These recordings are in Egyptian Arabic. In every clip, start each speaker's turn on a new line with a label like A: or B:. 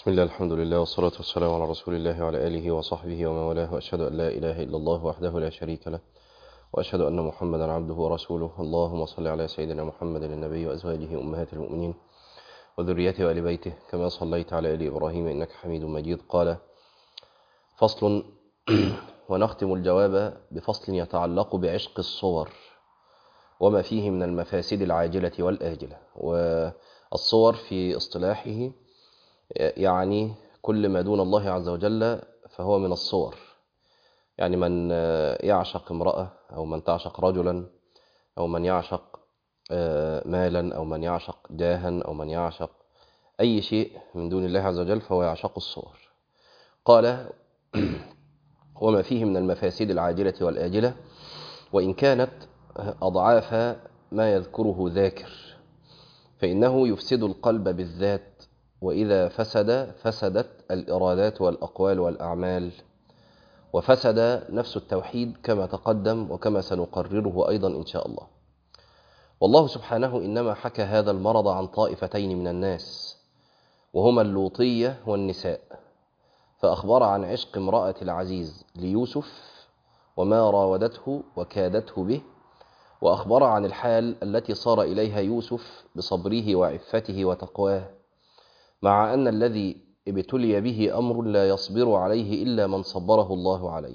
A: بسم الله الحمد لله والصلاة والسلام على رسول الله وعلى آله وصحبه ومن والاه وأشهد أن لا إله إلا الله وحده لا شريك له وأشهد أن محمدا عبده ورسوله اللهم صل على سيدنا محمد النبي وأزواجه أمهات المؤمنين وذريته وآل بيته كما صليت على آل إبراهيم إنك حميد مجيد قال فصل ونختم الجواب بفصل يتعلق بعشق الصور وما فيه من المفاسد العاجلة والآجلة والصور في اصطلاحه يعني كل ما دون الله عز وجل فهو من الصور يعني من يعشق امرأة أو من تعشق رجلا أو من يعشق مالا أو من يعشق جاها أو من يعشق أي شيء من دون الله عز وجل فهو يعشق الصور قال وما فيه من المفاسد العاجلة والآجلة وإن كانت أضعاف ما يذكره ذاكر فإنه يفسد القلب بالذات وإذا فسد فسدت الإرادات والأقوال والأعمال وفسد نفس التوحيد كما تقدم وكما سنقرره أيضا إن شاء الله والله سبحانه إنما حكى هذا المرض عن طائفتين من الناس وهما اللوطية والنساء فأخبر عن عشق امرأة العزيز ليوسف وما راودته وكادته به وأخبر عن الحال التي صار إليها يوسف بصبره وعفته وتقواه مع أن الذي ابتلي به أمر لا يصبر عليه إلا من صبره الله عليه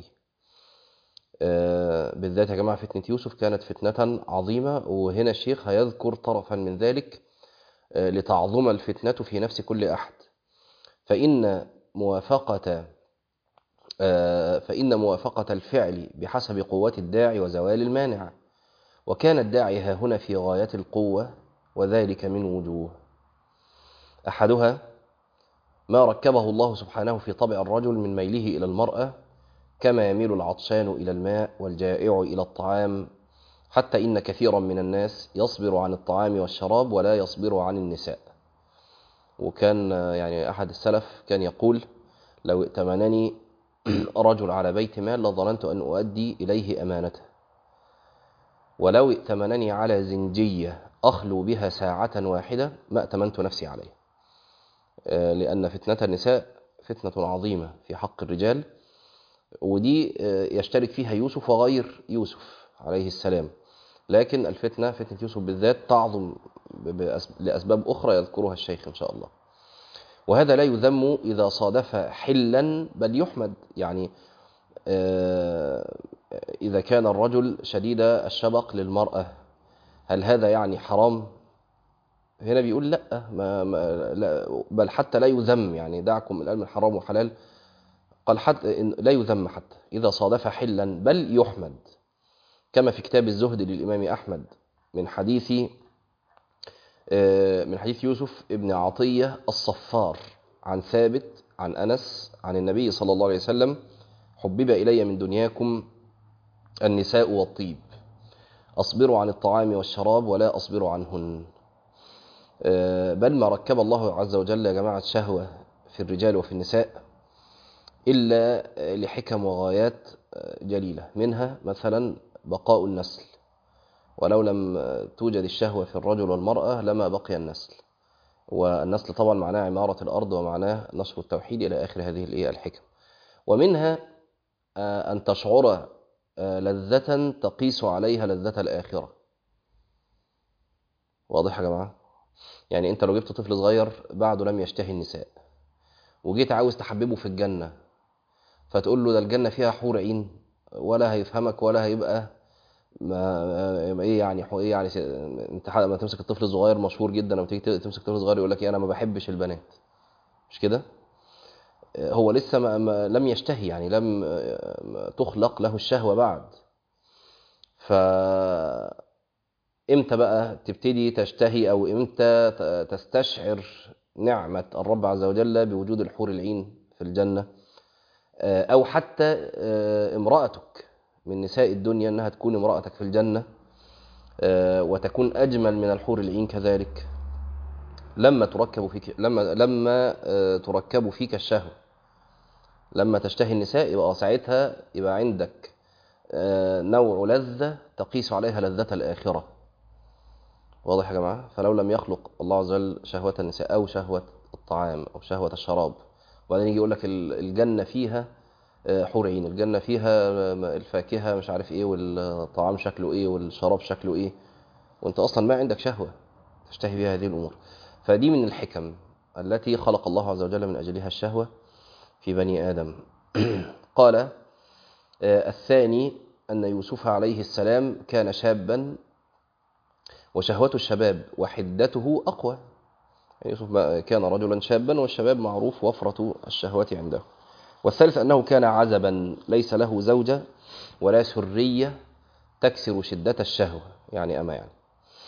A: بالذات يا جماعة فتنة يوسف كانت فتنة عظيمة وهنا الشيخ هيذكر طرفا من ذلك لتعظم الفتنة في نفس كل أحد فإن موافقة فإن موافقة الفعل بحسب قوة الداعي وزوال المانع وكان الداعي ها هنا في غاية القوة وذلك من وجوه أحدها ما ركبه الله سبحانه في طبع الرجل من ميله إلى المرأة كما يميل العطشان إلى الماء والجائع إلى الطعام حتى إن كثيرا من الناس يصبر عن الطعام والشراب ولا يصبر عن النساء وكان يعني أحد السلف كان يقول لو ائتمنني رجل على بيت مال لظننت أن أؤدي إليه أمانته ولو ائتمنني على زنجية أخلو بها ساعة واحدة ما ائتمنت نفسي عليه لأن فتنة النساء فتنة عظيمة في حق الرجال ودي يشترك فيها يوسف وغير يوسف عليه السلام لكن الفتنة فتنة يوسف بالذات تعظم لأسباب أخرى يذكرها الشيخ إن شاء الله وهذا لا يذم إذا صادف حلا بل يحمد يعني إذا كان الرجل شديد الشبق للمرأة هل هذا يعني حرام هنا بيقول لا, ما ما لا بل حتى لا يذم يعني دعكم من علم حرام وحلال قال حتى لا يذم حتى إذا صادف حلا بل يحمد كما في كتاب الزهد للإمام أحمد من حديث من حديث يوسف ابن عطية الصفار عن ثابت عن أنس عن النبي صلى الله عليه وسلم حبب إلي من دنياكم النساء والطيب أصبر عن الطعام والشراب ولا أصبر عنهن بل ما ركب الله عز وجل يا جماعة شهوة في الرجال وفي النساء إلا لحكم وغايات جليلة منها مثلا بقاء النسل ولو لم توجد الشهوة في الرجل والمرأة لما بقي النسل والنسل طبعا معناه عمارة الأرض ومعناه نشر التوحيد إلى آخر هذه الحكم ومنها أن تشعر لذة تقيس عليها لذة الآخرة واضح يا جماعة يعني انت لو جبت طفل صغير بعده لم يشتهي النساء وجيت عاوز تحببه في الجنة فتقول له ده الجنة فيها حور عين ولا هيفهمك ولا هيبقى ما ايه يعني ايه يعني انت لما تمسك الطفل الصغير مشهور جدا لما تيجي تمسك طفل صغير يقول لك ايه انا ما بحبش البنات مش كده هو لسه ما ما لم يشتهي يعني لم تخلق له الشهوة بعد ف امتى بقى تبتدي تشتهي او امتى تستشعر نعمة الرب عز وجل بوجود الحور العين في الجنة او حتى امرأتك من نساء الدنيا انها تكون امرأتك في الجنة وتكون اجمل من الحور العين كذلك لما تركب فيك لما لما تركب فيك الشهوة لما تشتهي النساء يبقى ساعتها يبقى عندك نوع لذة تقيس عليها لذة الآخرة واضح يا جماعة فلو لم يخلق الله عز وجل شهوة النساء أو شهوة الطعام أو شهوة الشراب وبعدين يجي يقول لك ال- الجنة فيها آه، حور عين الجنة فيها آه، الفاكهة مش عارف ايه والطعام شكله ايه والشراب شكله ايه وانت اصلا ما عندك شهوة تشتهي بها هذه الامور فدي من الحكم التي خلق الله عز وجل من اجلها الشهوة في بني ادم قال آه، الثاني ان يوسف عليه السلام كان شابا وشهوة الشباب وحدته اقوى يعني يوسف ما- كان رجلا شابا والشباب معروف وفرة الشهوات عنده والثالث أنه كان عزبا ليس له زوجة ولا سرية تكسر شدة الشهوة يعني أما يعني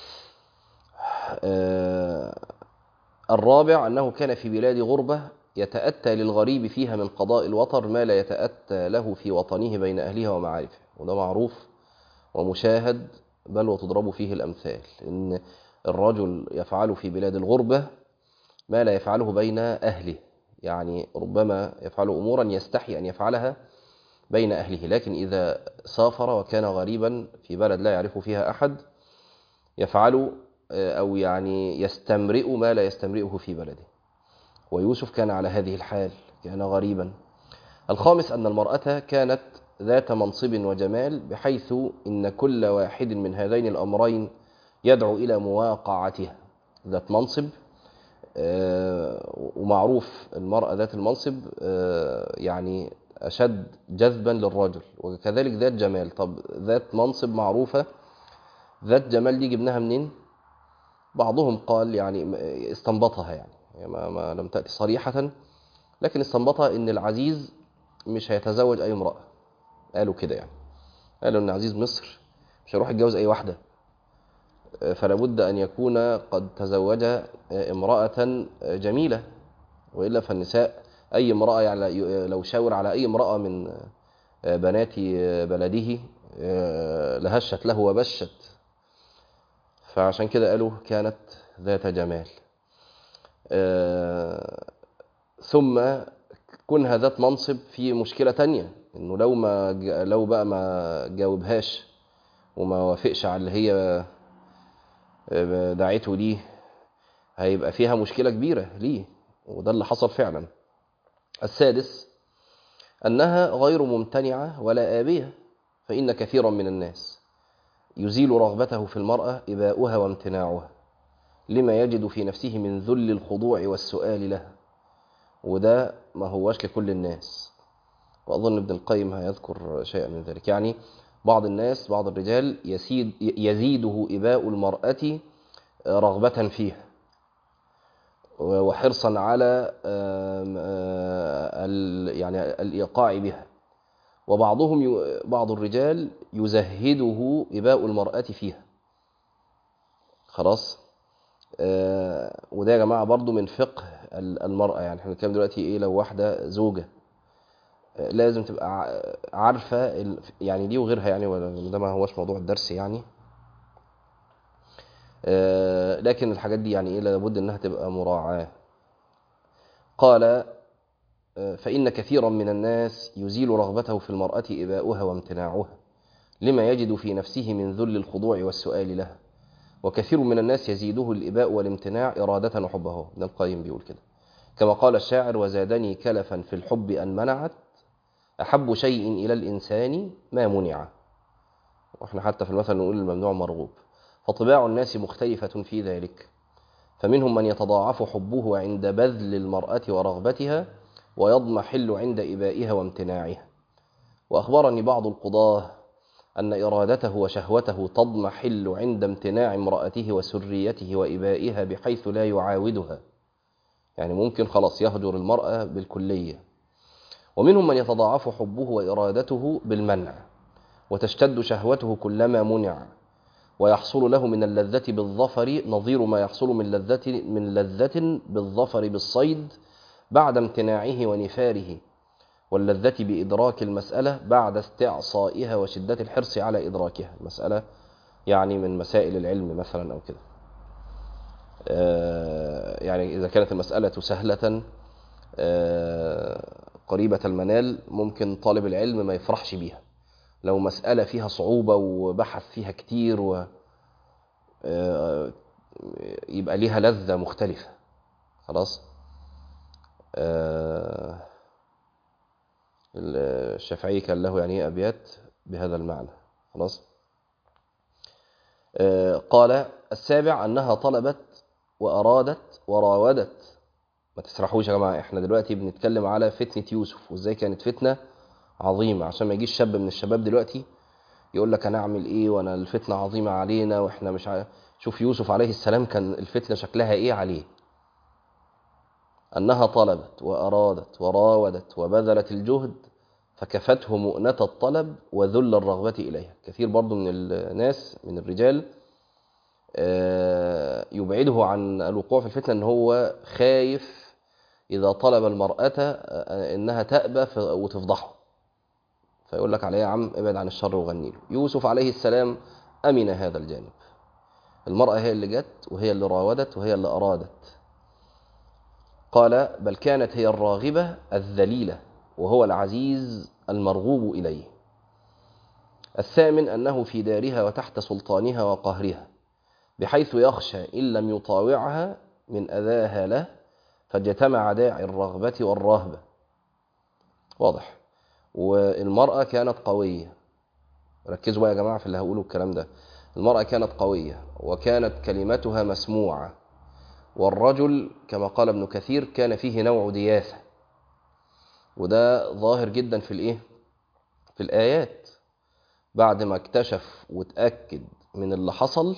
A: آه، الرابع أنه كان في بلاد غربة يتأتى للغريب فيها من قضاء الوطر ما لا يتأتى له في وطنه بين أهلها ومعارفه وده معروف ومشاهد بل وتضرب فيه الأمثال إن الرجل يفعل في بلاد الغربة ما لا يفعله بين أهله يعني ربما يفعل أمورا يستحي أن يفعلها بين أهله لكن إذا سافر وكان غريبا في بلد لا يعرف فيها أحد يفعل آه، أو يعني يستمرئ ما لا يستمرئه في بلده ويوسف كان على هذه الحال كان غريبا الخامس أن المرأة كانت ذات منصب وجمال بحيث إن كل واحد من هذين الأمرين يدعو إلى مواقعتها ذات منصب آه، ومعروف المرأة ذات المنصب آه، يعني أشد جذبا للرجل وكذلك ذات جمال طب ذات منصب معروفة ذات جمال دي جبناها منين بعضهم قال يعني استنبطها يعني يعني ما, ما لم تأتي صريحة لكن استنبطها ان العزيز مش هيتزوج اي امرأة قالوا كده يعني قالوا ان عزيز مصر مش هيروح يتجوز اي واحدة فلا بد ان يكون قد تزوج امرأة جميلة والا فالنساء اي امرأة يعني لو شاور على اي امرأة من بنات بلده لهشت له وبشت فعشان كده قالوا كانت ذات جمال آه، ثم كونها ذات منصب في مشكلة تانية انه لو ما ج- لو بقى ما جاوبهاش وما وافقش على اللي هي آه، دعيته ليه هيبقى فيها مشكلة كبيرة ليه وده اللي حصل فعلا السادس أنها غير ممتنعة ولا آبية فإن كثيرا من الناس يزيل رغبته في المرأة إباؤها وامتناعها لما يجد في نفسه من ذل الخضوع والسؤال لها وده ما هوش لكل الناس وأظن ابن القيم هيذكر شيئا من ذلك يعني بعض الناس بعض الرجال يسيد يزيده إباء المرأة رغبة فيها وحرصا على آم، آه، ال- يعني الإيقاع بها وبعضهم ي- بعض الرجال يزهده إباء المرأة فيها خلاص آه، وده يا جماعة برضو من فقه ال- المرأة يعني احنا بنتكلم دلوقتي ايه لو واحدة زوجة آه، لازم تبقى ع- عارفة ال- يعني دي وغيرها يعني ولا ده ما هوش موضوع الدرس يعني آه، لكن الحاجات دي يعني ايه لابد انها تبقى مراعاة قال آه، فإن كثيرا من الناس يزيل رغبته في المرأة إباؤها وامتناعها لما يجد في نفسه من ذل الخضوع والسؤال لها وكثير من الناس يزيده الإباء والامتناع إرادة وحبه ابن القيم بيقول كده كما قال الشاعر وزادني كلفا في الحب أن منعت أحب شيء إلى الإنسان ما منع وإحنا حتى في المثل نقول الممنوع مرغوب فطباع الناس مختلفة في ذلك فمنهم من يتضاعف حبه عند بذل المرأة ورغبتها ويضمحل عند إبائها وامتناعها وأخبرني بعض القضاة أن إرادته وشهوته تضمحل عند امتناع امرأته وسريته وإبائها بحيث لا يعاودها يعني ممكن خلاص يهجر المرأة بالكلية ومنهم من يتضاعف حبه وإرادته بالمنع وتشتد شهوته كلما منع ويحصل له من اللذة بالظفر نظير ما يحصل من لذة من لذة بالظفر بالصيد بعد امتناعه ونفاره واللذة بإدراك المسألة بعد استعصائها وشدة الحرص على إدراكها المسألة يعني من مسائل العلم مثلا أو كده آه، يعني إذا كانت المسألة سهلة آه، قريبة المنال ممكن طالب العلم ما يفرحش بيها لو مسألة فيها صعوبة وبحث فيها كتير و آه، يبقى ليها لذة مختلفة خلاص آه، الشافعي كان له يعني إيه أبيات بهذا المعنى خلاص آه، قال السابع أنها طلبت وأرادت وراودت ما تسرحوش يا جماعة احنا دلوقتي بنتكلم على فتنة يوسف وازاي كانت فتنة عظيمة عشان ما يجيش شاب من الشباب دلوقتي يقول لك انا اعمل ايه وانا الفتنة عظيمة علينا واحنا مش عارف شوف يوسف عليه السلام كان الفتنة شكلها ايه عليه أنها طلبت وأرادت وراودت وبذلت الجهد فكفته مؤنة الطلب وذل الرغبة إليها كثير برضو من الناس من الرجال آه، يبعده عن الوقوع في الفتنة أن هو خايف إذا طلب المرأة آه، إنها تأبى ف- وتفضحه فيقول لك عليه يا عم ابعد عن الشر وغني له يوسف عليه السلام أمن هذا الجانب المرأة هي اللي جت وهي اللي راودت وهي اللي أرادت قال بل كانت هي الراغبة الذليلة وهو العزيز المرغوب إليه الثامن أنه في دارها وتحت سلطانها وقهرها بحيث يخشى إن لم يطاوعها من أذاها له فاجتمع داعي الرغبة والرهبة واضح والمرأة كانت قوية ركزوا بقى يا جماعة في اللي هقوله الكلام ده المرأة كانت قوية وكانت كلمتها مسموعة والرجل كما قال ابن كثير كان فيه نوع دياثة وده ظاهر جدا في الايه في الآيات بعد ما اكتشف وتأكد من اللي حصل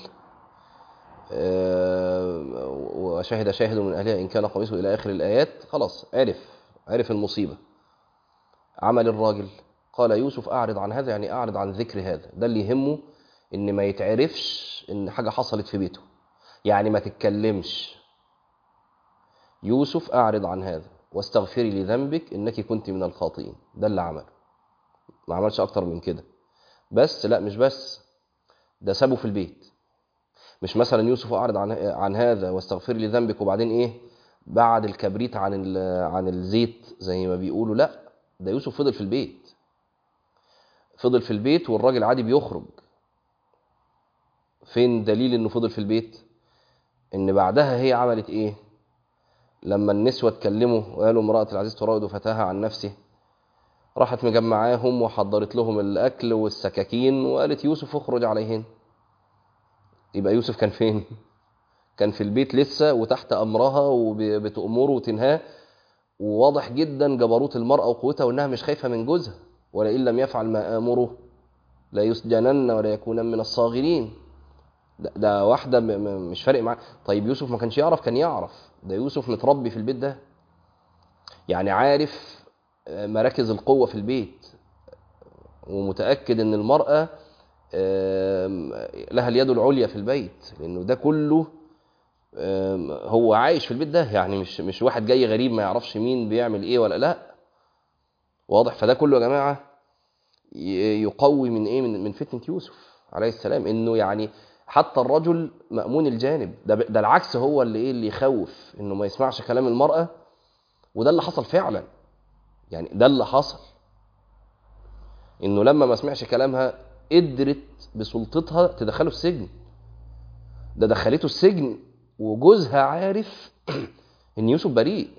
A: آه، وشهد شاهد من أهلها إن كان قميصه إلى آخر الآيات خلاص عرف عرف المصيبة عمل الراجل قال يوسف أعرض عن هذا يعني أعرض عن ذكر هذا ده اللي يهمه إن ما يتعرفش إن حاجة حصلت في بيته يعني ما تتكلمش يوسف أعرض عن هذا واستغفري لذنبك إنك كنت من الخاطئين ده اللي عمل ما عملش أكتر من كده بس لا مش بس ده سابه في البيت مش مثلا يوسف أعرض عن عن هذا واستغفري لذنبك وبعدين إيه بعد الكبريت عن ال- عن الزيت زي ما بيقولوا لا ده يوسف فضل في البيت فضل في البيت والراجل عادي بيخرج فين دليل انه فضل في البيت ان بعدها هي عملت ايه لما النسوة اتكلموا وقالوا امرأة العزيز تراود فتاها عن نفسه راحت مجمعاهم وحضرت لهم الأكل والسكاكين وقالت يوسف اخرج عليهن يبقى يوسف كان فين كان في البيت لسه وتحت أمرها وبتأمره وتنهاه وواضح جدا جبروت المرأة وقوتها وإنها مش خايفة من جوزها ولئن لم يفعل ما آمره لا يسجنن ولا يكونن من الصاغرين ده, ده واحدة م- م- مش فارق معاه طيب يوسف ما كانش يعرف كان يعرف ده يوسف متربي في البيت ده يعني عارف آه، مراكز القوة في البيت ومتأكد ان المرأة آم، لها اليد العليا في البيت لانه ده كله آم، هو عايش في البيت ده يعني مش مش واحد جاي غريب ما يعرفش مين بيعمل ايه ولا لا واضح فده كله يا جماعة ي- يقوي من ايه من من فتنة يوسف عليه السلام انه يعني حتى الرجل مأمون الجانب ده ب- ده العكس هو اللي ايه اللي يخوف انه ما يسمعش كلام المرأة وده اللي حصل فعلا يعني ده اللي حصل انه لما ما سمعش كلامها قدرت بسلطتها تدخله السجن ده دخلته السجن وجوزها عارف ان يوسف بريء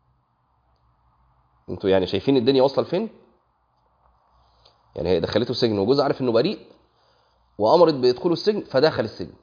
A: انتوا يعني شايفين الدنيا واصله لفين يعني هي دخلته السجن وجوزها عارف انه بريء وامرت بيدخلوا السجن فدخل السجن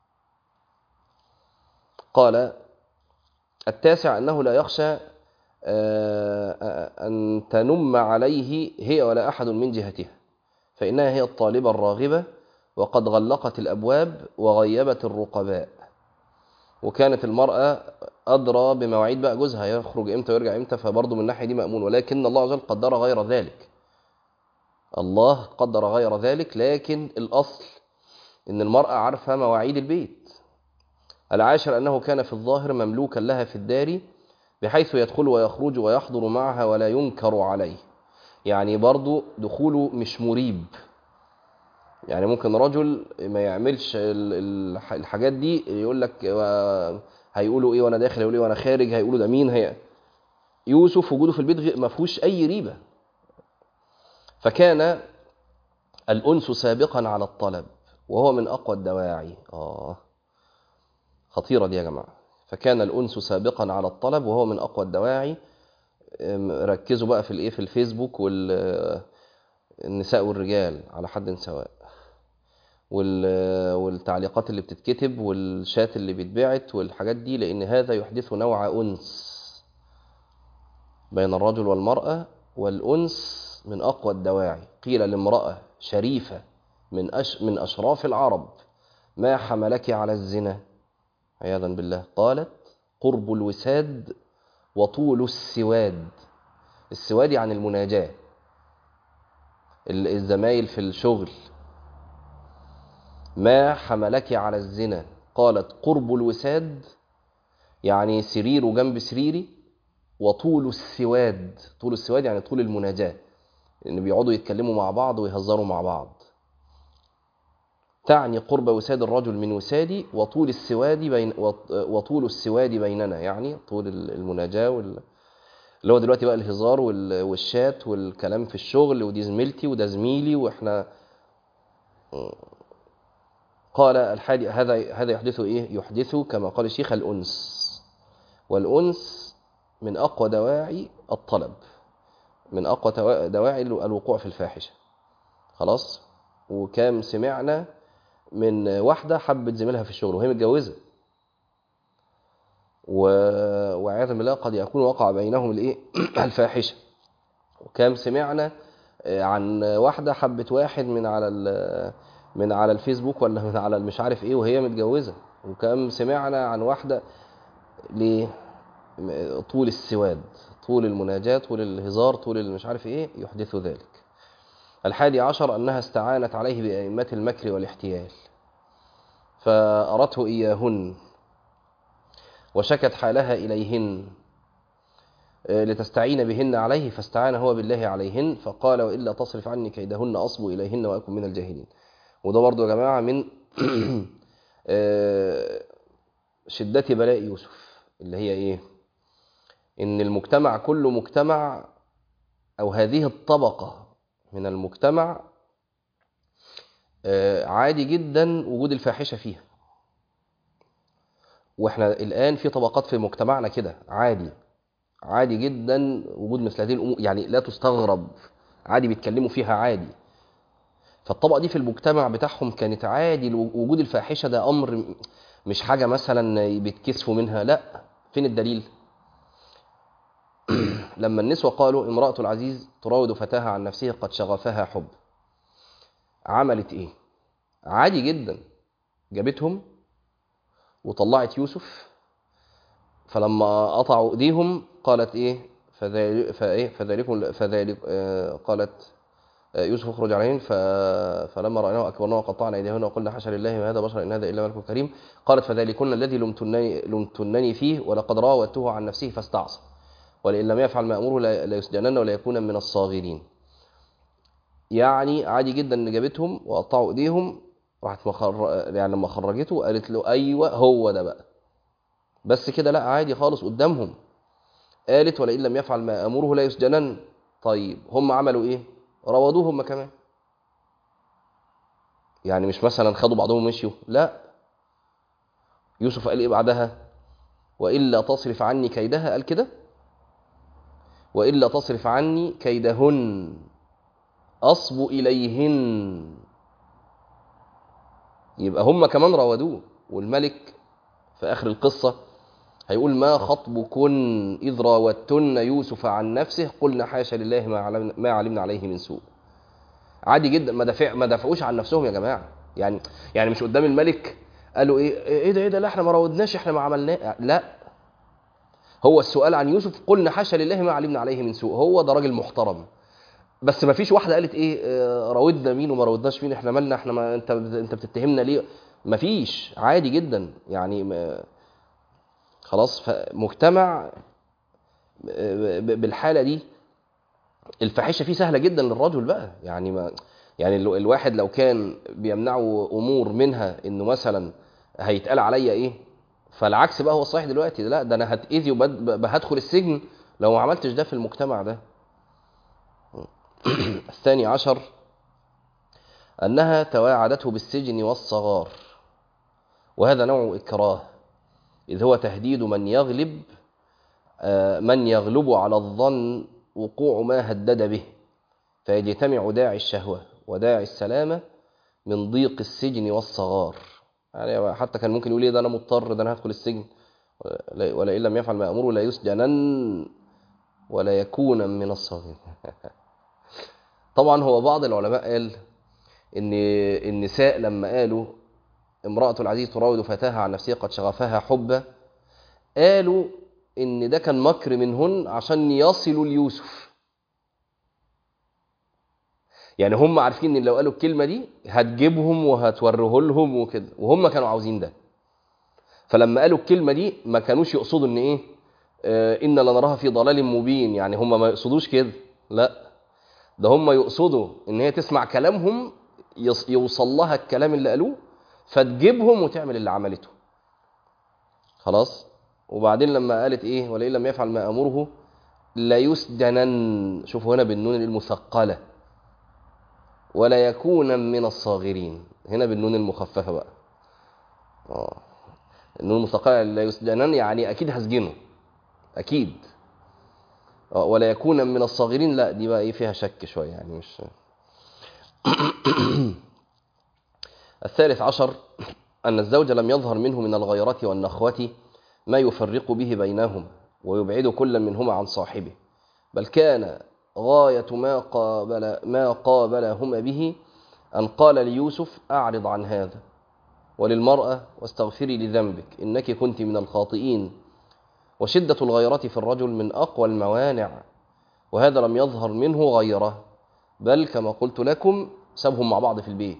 A: قال التاسع انه لا يخشى آه، آه، ان تنم عليه هي ولا احد من جهتها فانها هي الطالبه الراغبه وقد غلقت الابواب وغيبت الرقباء وكانت المراه ادرى بمواعيد بقى جوزها يخرج امتى ويرجع امتى فبرضه من الناحيه دي مامون ولكن الله عز وجل قدر غير ذلك الله قدر غير ذلك لكن الاصل ان المراه عارفه مواعيد البيت العاشر انه كان في الظاهر مملوكا لها في الدار بحيث يدخل ويخرج ويحضر معها ولا ينكر عليه يعني برضو دخوله مش مريب يعني ممكن رجل ما يعملش ال- ال- الحاجات دي يقول لك آه، هيقولوا ايه وانا داخل هيقولوا ايه وانا خارج هيقولوا ده مين هي يوسف وجوده في البيت غير- ما فيهوش اي ريبه فكان الانس سابقا على الطلب وهو من اقوى الدواعي اه خطيره دي يا جماعه فكان الانس سابقا على الطلب وهو من اقوى الدواعي أم، ركزوا بقى في الايه في الفيسبوك والنساء والرجال على حد سواء وال- والتعليقات اللي بتتكتب والشات اللي بيتبعت والحاجات دي لان هذا يحدث نوع انس بين الرجل والمراه والانس من اقوى الدواعي قيل لامراه شريفه من أش من اشراف العرب ما حملك على الزنا عياذا بالله قالت قرب الوساد وطول السواد السواد يعني المناجاة ال- الزمايل في الشغل ما حملك على الزنا قالت قرب الوساد يعني سرير جنب سريري وطول السواد طول السواد يعني طول المناجاة لأن بيقعدوا يتكلموا مع بعض ويهزروا مع بعض تعني قرب وساد الرجل من وسادي وطول السواد بين وط- وطول السواد بيننا يعني طول المناجاة وال... اللي هو دلوقتي بقى الهزار وال- والشات والكلام في الشغل ودي زميلتي وده زميلي واحنا قال الحادي هذا هذا يحدث ايه؟ يحدث كما قال الشيخ الانس والانس من اقوى دواعي الطلب من اقوى توا- دواعي الوقوع في الفاحشه خلاص وكام سمعنا من واحده حبت زميلها في الشغل وهي متجوزه و... وعياذا بالله قد يكون وقع بينهم الايه الفاحشه وكام سمعنا آه، عن واحده حبت واحد من على ال... من على الفيسبوك ولا من على مش عارف ايه وهي متجوزه وكام سمعنا عن واحده ليه م- طول السواد طول المناجاة طول الهزار طول المش عارف ايه يحدث ذلك الحادي عشر أنها استعانت عليه بأئمة المكر والاحتيال فأرته إياهن وشكت حالها إليهن آه، لتستعين بهن عليه فاستعان هو بالله عليهن فقال وإلا تصرف عني كيدهن أصب إليهن وأكن من الجاهلين وده برضو يا جماعة من آه، شدة بلاء يوسف اللي هي إيه إن المجتمع كله مجتمع أو هذه الطبقة من المجتمع آه، عادي جدا وجود الفاحشة فيها واحنا الآن في طبقات في مجتمعنا كده عادي عادي جدا وجود مثل هذه الأمور يعني لا تستغرب عادي بيتكلموا فيها عادي فالطبقة دي في المجتمع بتاعهم كانت عادي وجود الفاحشة ده أمر م- مش حاجة مثلا بيتكسفوا منها لا فين الدليل لما النسوة قالوا امرأة العزيز تراود فتاها عن نفسه قد شغفها حب عملت ايه عادي جدا جابتهم وطلعت يوسف فلما قطعوا ايديهم قالت ايه فذلك فايه فذلكم فذلك آه قالت آه، يوسف اخرج عليهم ف... فلما رايناه اكبرناه وقطعنا ايديهن وقلنا حاشا لله ما هذا بشر ان هذا الا ملك كريم قالت فذلكن الذي لمتنني لمتنني فيه ولقد راودته عن نفسه فاستعصى ولئن لم يفعل ما امره لا- ليسجنن ولا يكون من الصاغرين يعني عادي جدا ان جابتهم وقطعوا ايديهم راحت مخر... يعني لما خرجته قالت له ايوه هو ده بقى بس كده لا عادي خالص قدامهم قالت ولئن لم يفعل ما امره لا يسجنن طيب هم عملوا ايه روضوه هم كمان يعني مش مثلا خدوا بعضهم ومشيوا لا يوسف قال ايه بعدها والا تصرف عني كيدها قال كده والا تصرف عني كيدهن اصب اليهن يبقى هم كمان راودوه والملك في اخر القصه هيقول ما خطبكن اذ راودتن يوسف عن نفسه قلنا حاشا لله ما علمنا, ما علمنا عليه من سوء عادي جدا ما دافع ما دافعوش عن نفسهم يا جماعه يعني يعني مش قدام الملك قالوا ايه ايه ده ايه ده لا احنا ما راودناش احنا ما عملناه لا هو السؤال عن يوسف قلنا حاشا لله ما علمنا عليه من سوء هو ده راجل محترم بس ما فيش واحده قالت ايه آه، راودنا مين وما راودناش مين احنا مالنا احنا ما انت انت بتتهمنا ليه ما فيش عادي جدا يعني ما خلاص فمجتمع ب- بالحاله دي الفاحشه فيه سهله جدا للرجل بقى يعني ما يعني ال- الواحد لو كان بيمنعه امور منها انه مثلا هيتقال عليا ايه فالعكس بقى هو الصحيح دلوقتي لا ده انا هتاذي وهدخل السجن لو ما عملتش ده في المجتمع ده الثاني عشر انها تواعدته بالسجن والصغار وهذا نوع اكراه إذ هو تهديد من يغلب آه، من يغلب على الظن وقوع ما هدد به فيجتمع داعي الشهوة وداعي السلامة من ضيق السجن والصغار يعني حتى كان ممكن يقول ايه ده انا مضطر ده انا هدخل السجن ولا- ولئن لم يفعل ما امره لا يسجنن ولا يكون من الصاغرين طبعا هو بعض العلماء قال ان النساء لما قالوا امرأة العزيز تراود فتاها عن نفسها قد شغفها حبا قالوا ان ده كان مكر منهن عشان يصلوا ليوسف يعني هم عارفين ان لو قالوا الكلمة دي هتجيبهم وهتوره لهم وكده وهم كانوا عاوزين ده فلما قالوا الكلمة دي ما كانوش يقصدوا ان ايه آه ان لنراها في ضلال مبين يعني هم ما يقصدوش كده لا ده هم يقصدوا ان هي تسمع كلامهم يص- يوصل لها الكلام اللي قالوه فتجيبهم وتعمل اللي عملته خلاص وبعدين لما قالت ايه ولئن لم يفعل ما امره لا يسجنن شوفوا هنا بالنون المثقله ولا يكون من الصاغرين هنا بالنون المخففه بقى اه النون المثقله لا يسجنن يعني اكيد هسجنه اكيد آه، ولا يكون من الصاغرين لا دي بقى ايه فيها شك شويه يعني مش الثالث عشر أن الزوج لم يظهر منه من الغيرة والنخوة ما يفرق به بينهما ويبعد كل منهما عن صاحبه بل كان غاية ما قابل ما قابلهما به أن قال ليوسف أعرض عن هذا وللمرأة واستغفري لذنبك إنك كنت من الخاطئين وشدة الغيرة في الرجل من أقوى الموانع وهذا لم يظهر منه غيره بل كما قلت لكم سابهم مع بعض في البيت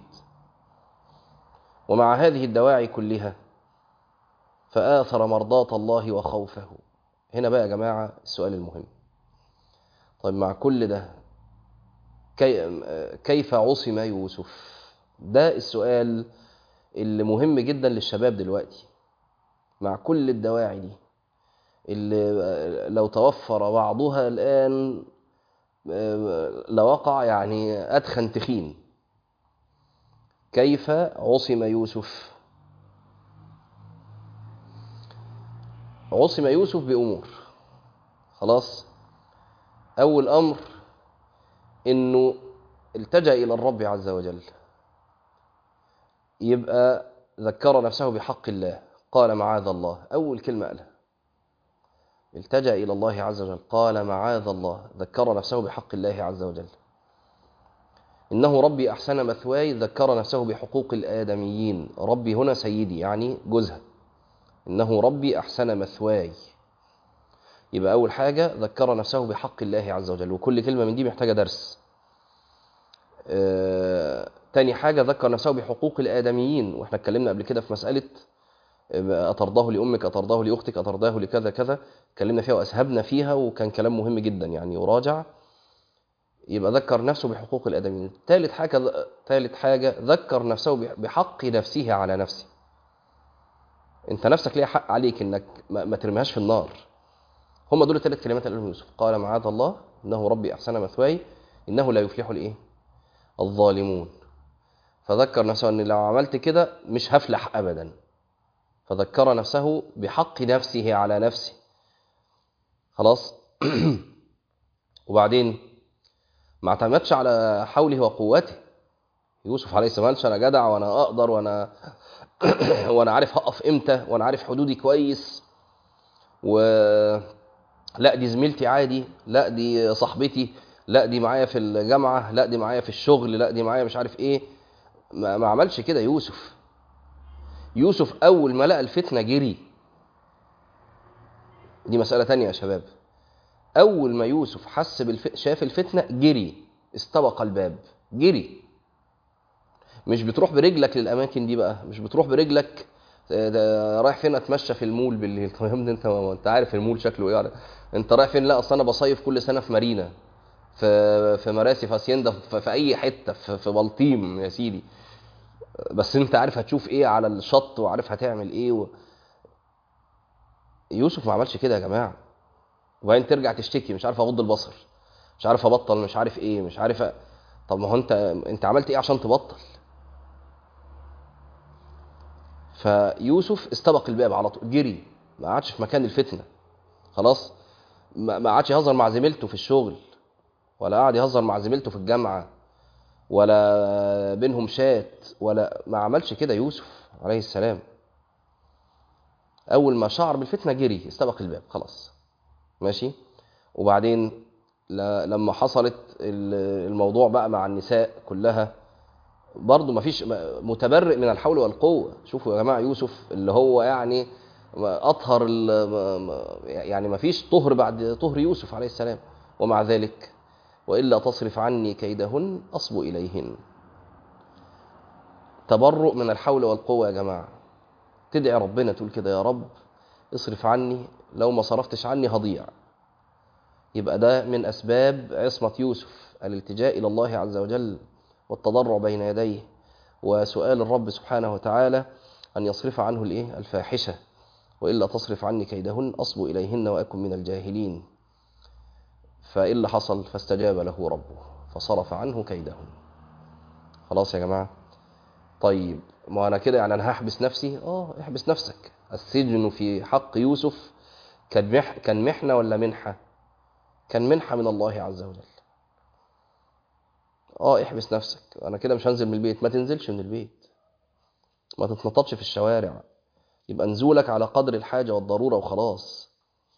A: ومع هذه الدواعي كلها فآثر مرضاة الله وخوفه هنا بقى يا جماعة السؤال المهم طيب مع كل ده كي كيف عصم يوسف ده السؤال اللي مهم جدا للشباب دلوقتي مع كل الدواعي دي اللي لو توفر بعضها الآن لوقع يعني أدخن تخين كيف عصم يوسف عصم يوسف بأمور خلاص أول أمر إنه التجأ إلى الرب عز وجل يبقى ذكر نفسه بحق الله قال معاذ الله أول كلمة قالها التجأ إلى الله عز وجل قال معاذ الله ذكر نفسه بحق الله عز وجل إنه ربي أحسن مثواي ذكر نفسه بحقوق الآدميين ربي هنا سيدي يعني جوزها إنه ربي أحسن مثواي يبقى أول حاجة ذكر نفسه بحق الله عز وجل وكل كلمة من دي محتاجة درس آه، تاني حاجة ذكر نفسه بحقوق الآدميين وإحنا اتكلمنا قبل كده في مسألة أترضاه لأمك أترضاه لأختك أترضاه لكذا كذا اتكلمنا فيها وأسهبنا فيها وكان كلام مهم جدا يعني يراجع يبقى ذكر نفسه بحقوق الآدميين ثالث حاجة ثالث حاجة ذكر نفسه بحق نفسه على نفسه انت نفسك ليه حق عليك انك ما, ما ترميهاش في النار هم دول الثلاث كلمات اللي قالهم يوسف قال معاذ الله انه ربي احسن مثواي انه لا يفلح الايه الظالمون فذكر نفسه ان لو عملت كده مش هفلح ابدا فذكر نفسه بحق نفسه على نفسه خلاص وبعدين ما اعتمدش على حوله وقوته يوسف عليه السلام قالش انا جدع وانا اقدر وانا وانا عارف هقف امتى وانا عارف حدودي كويس و لا دي زميلتي عادي لا دي صاحبتي لا دي معايا في الجامعه لا دي معايا في الشغل لا دي معايا مش عارف ايه ما, ما عملش كده يوسف يوسف اول ما لقى الفتنه جري دي مساله تانية يا شباب اول ما يوسف حس بالف... شاف الفتنه جري استبق الباب جري مش بتروح برجلك للاماكن دي بقى مش بتروح برجلك ده رايح فين اتمشى في المول بالليل طب يا ابني انت انت عارف المول شكله ايه يعني. انت رايح فين لا اصل انا بصيف كل سنه في مارينا في في مراسي في اسيندا في, في اي حته في, في بلطيم يا سيدي بس انت عارف هتشوف ايه على الشط وعارف هتعمل ايه و... يوسف ما عملش كده يا جماعه وبعدين ترجع تشتكي مش عارف اغض البصر مش عارف ابطل مش عارف ايه مش عارف أ... طب ما هو انت انت عملت ايه عشان تبطل فيوسف استبق الباب على طول جري ما قعدش في مكان الفتنه خلاص ما ما عادش يهزر مع زميلته في الشغل ولا قعد يهزر مع زميلته في الجامعة ولا بينهم شات ولا ما عملش كده يوسف عليه السلام أول ما شعر بالفتنة جري استبق الباب خلاص ماشي وبعدين ل- لما حصلت ال- الموضوع بقى مع النساء كلها برضه مفيش م- متبرئ من الحول والقوة شوفوا يا جماعة يوسف اللي هو يعني أطهر ال- م- م- يعني مفيش طهر بعد طهر يوسف عليه السلام ومع ذلك وإلا تصرف عني كيدهن أصب إليهن تبرؤ من الحول والقوة يا جماعة تدعي ربنا تقول كده يا رب اصرف عني لو ما صرفتش عني هضيع يبقى ده من أسباب عصمة يوسف الالتجاء إلى الله عز وجل والتضرع بين يديه وسؤال الرب سبحانه وتعالى أن يصرف عنه الإيه؟ الفاحشة وإلا تصرف عني كيدهن أصب إليهن وأكن من الجاهلين فإيه اللي حصل فاستجاب له ربه فصرف عنه كيدهن خلاص يا جماعة طيب ما أنا كده يعني أنا هحبس نفسي آه احبس نفسك السجن في حق يوسف كان مح كان محنة ولا منحة كان منحة من الله عز وجل اه احبس نفسك انا كده مش هنزل من البيت ما تنزلش من البيت ما تتنططش في الشوارع يبقى نزولك على قدر الحاجة والضرورة وخلاص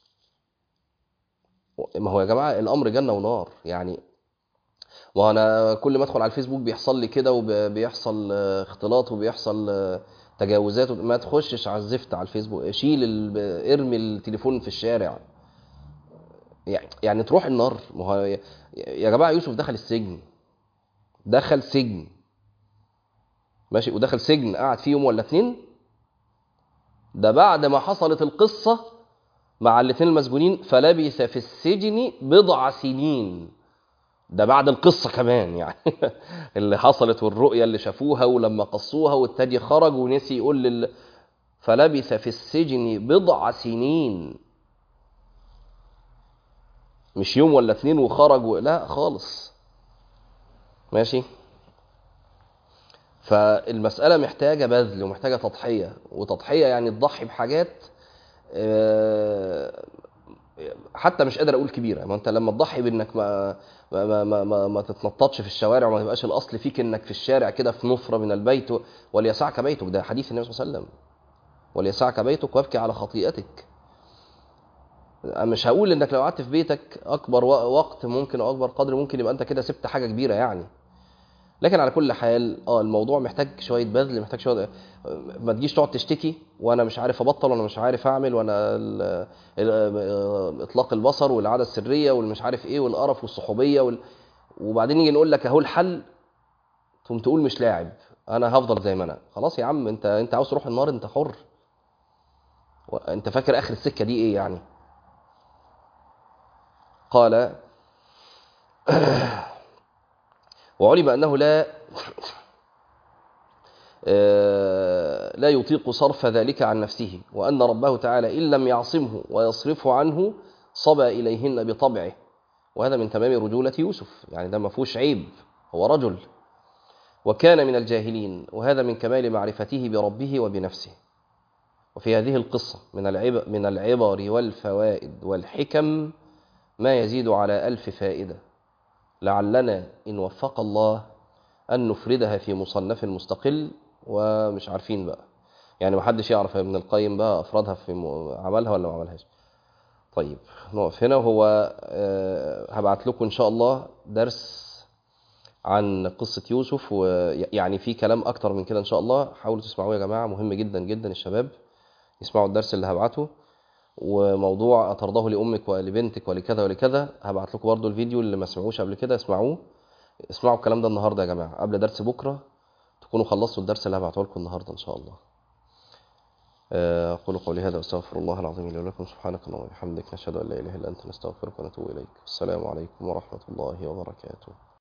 A: ما هو يا جماعة الأمر جنة ونار يعني وأنا كل ما أدخل على الفيسبوك بيحصل لي كده وبيحصل آه، اختلاط وبيحصل آه، تجاوزات ما تخشش على الزفت على الفيسبوك شيل ال- ارمي التليفون في الشارع يعني يعني تروح النار ما هو يا- يا جماعة يوسف دخل السجن دخل سجن ماشي ودخل سجن قعد فيه يوم ولا اتنين ده بعد ما حصلت القصة مع الاتنين المسجونين فلبث في السجن بضع سنين ده بعد القصة كمان يعني اللي حصلت والرؤية اللي شافوها ولما قصوها والتاني خرج ونسي يقول لل... فلبث في السجن بضع سنين مش يوم ولا اتنين وخرج و... لا خالص ماشي فالمسألة محتاجة بذل ومحتاجة تضحية وتضحية يعني تضحي بحاجات آه، حتى مش قادر اقول كبيره ما انت لما تضحي بانك ما ما ما ما, ما, ما تتنططش في الشوارع وما تبقاش الاصل فيك انك في الشارع كده في نفره من البيت وليسعك بيتك ده حديث النبي صلى الله عليه وسلم وليسعك بيتك وابكي على خطيئتك مش هقول انك لو قعدت في بيتك اكبر و- وقت ممكن او اكبر قدر ممكن يبقى انت كده سبت حاجه كبيره يعني لكن على كل حال اه الموضوع محتاج شويه بذل محتاج شويه ما تجيش تقعد تشتكي وانا مش عارف ابطل وانا مش عارف اعمل وانا ال- ال- اطلاق البصر والعاده السريه والمش عارف ايه والقرف والصحوبيه وال... وبعدين يجي نقول لك اهو الحل تقوم تقول مش لاعب انا هفضل زي ما انا خلاص يا عم انت انت عاوز تروح النار انت حر و- انت فاكر اخر السكه دي ايه يعني قال وعلم انه لا آه، لا يطيق صرف ذلك عن نفسه وأن ربه تعالى إن لم يعصمه ويصرفه عنه صبى إليهن بطبعه وهذا من تمام رجولة يوسف يعني ده ما فيهوش عيب هو رجل وكان من الجاهلين وهذا من كمال معرفته بربه وبنفسه وفي هذه القصة من العبر, من العبر والفوائد والحكم ما يزيد على ألف فائدة لعلنا إن وفق الله أن نفردها في مصنف مستقل ومش عارفين بقى يعني محدش يعرف ابن القيم بقى أفرادها في م- عملها ولا ما عملهاش طيب نقف هنا وهو آه، هبعت لكم إن شاء الله درس عن قصة يوسف ويعني في كلام أكتر من كده إن شاء الله حاولوا تسمعوه يا جماعة مهم جدا جدا الشباب يسمعوا الدرس اللي هبعته وموضوع أترضاه لأمك ولبنتك ولكذا ولكذا هبعت لكم برضو الفيديو اللي ما سمعوش قبل كده اسمعوه اسمعوا الكلام ده النهارده يا جماعة قبل درس بكرة تكونوا خلصتوا الدرس اللي هبعته لكم النهارده إن شاء الله آه، أقول قولي هذا وأستغفر الله العظيم لي ولكم سبحانك اللهم وبحمدك نشهد أن لا إله إلا أنت نستغفرك ونتوب إليك السلام عليكم ورحمة الله وبركاته